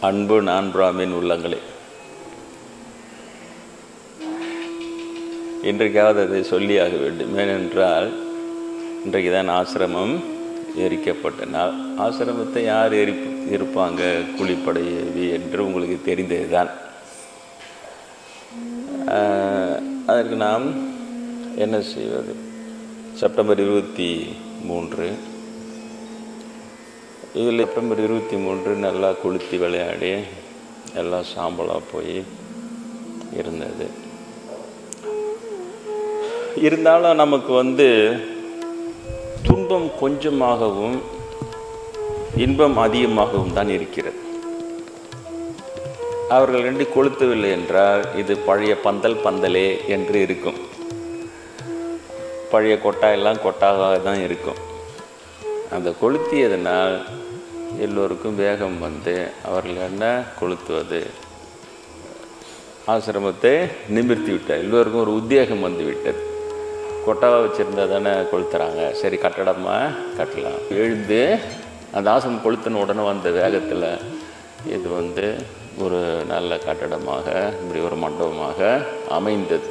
அன்பு நான் பிராமின் உள்ளங்களே இன்றைக்காவது அதை சொல்லியாக வேண்டும் ஏனென்றால் இன்றைக்கு தான் ஆசிரமம் எரிக்கப்பட்ட நாள் ஆசிரமத்தை யார் எரி இருப்பாங்க குழிப்படையவி என்று உங்களுக்கு தெரிந்தது தான் அதற்கு நாம் என்ன செய்வது செப்டம்பர் இருபத்தி மூன்று இதில் செப்டம்பர் இருபத்தி மூன்று நல்லா கொளுத்தி விளையாடி எல்லாம் சாம்பலாக போய் இருந்தது இருந்தாலும் நமக்கு வந்து துன்பம் கொஞ்சமாகவும் இன்பம் அதிகமாகவும் தான் இருக்கிறது அவர்கள் ரெண்டு கொளுத்தவில்லை என்றால் இது பழைய பந்தல் பந்தலே என்று இருக்கும் பழைய கொட்டாயெல்லாம் கொட்டாக தான் இருக்கும் அந்த கொளுத்தியதனால் எல்லோருக்கும் வேகம் வந்து அவர்கள் என்ன கொளுத்துவது ஆசிரமத்தை நிமிர்த்தி விட்டார் எல்லோருக்கும் ஒரு உத்வேகம் வந்து விட்டது கொட்டாவை வச்சுருந்தா தானே கொளுத்துறாங்க சரி கட்டடமாக கட்டலாம் எழுந்து அந்த ஆசிரமம் கொளுத்தின உடனே வந்த வேகத்தில் இது வந்து ஒரு நல்ல கட்டடமாக இப்படி ஒரு மண்டபமாக அமைந்தது